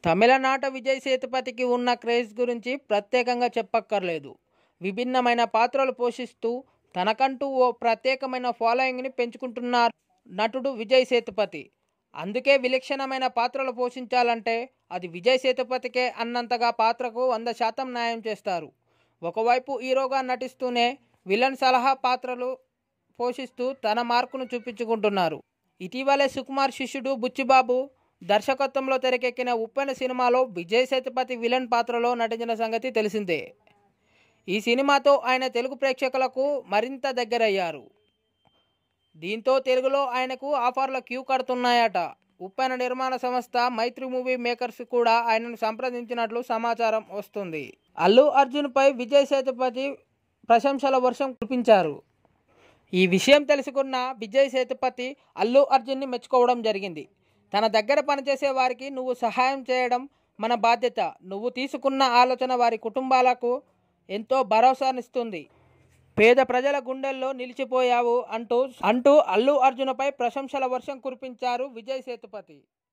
తమిళనాట విజయ్ సేతుపతికి ఉన్న క్రేజ్ గురించి ప్రత్యేకంగా చెప్పక్కర్లేదు విభిన్నమైన పాత్రలు పోషిస్తూ తనకంటూ ఓ ప్రత్యేకమైన ఫాలోయింగ్ని పెంచుకుంటున్నారు నటుడు విజయ్ సేతుపతి అందుకే విలక్షణమైన పాత్రలు పోషించాలంటే అది విజయ్ సేతుపతికే అన్నంతగా పాత్రకు వంద శాతం న్యాయం చేస్తారు ఒకవైపు హీరోగా నటిస్తూనే విలన్ సలహా పాత్రలు పోషిస్తూ తన మార్కును చూపించుకుంటున్నారు ఇటీవలే సుకుమార్ శిష్యుడు బుచ్చిబాబు దర్శకత్వంలో తెరకెక్కిన ఉప్పెన సినిమాలో విజయ్ సేతుపతి విలన్ పాత్రలో నటించిన సంగతి తెలిసిందే ఈ సినిమాతో ఆయన తెలుగు ప్రేక్షకులకు మరింత దగ్గరయ్యారు దీంతో తెలుగులో ఆయనకు ఆఫర్ల క్యూ కడుతున్నాయట ఉప్పెన నిర్మాణ సంస్థ మైత్రి మూవీ మేకర్స్ కూడా ఆయనను సంప్రదించినట్లు సమాచారం వస్తుంది అల్లు అర్జున్పై విజయ్ సేతుపతి ప్రశంసల వర్షం కురిపించారు ఈ విషయం తెలుసుకున్న విజయ్ సేతుపతి అల్లు అర్జున్ని మెచ్చుకోవడం జరిగింది తన దగ్గర పనిచేసే వారికి నువ్వు సహాయం చేయడం మన బాధ్యత నువ్వు తీసుకున్న ఆలోచన వారి కుటుంబాలకు ఎంతో భరోసానిస్తుంది పేద ప్రజల గుండెల్లో నిలిచిపోయావు అంటూ అంటూ అల్లు అర్జున్పై ప్రశంసల వర్షం కురిపించారు విజయ్ సేతుపతి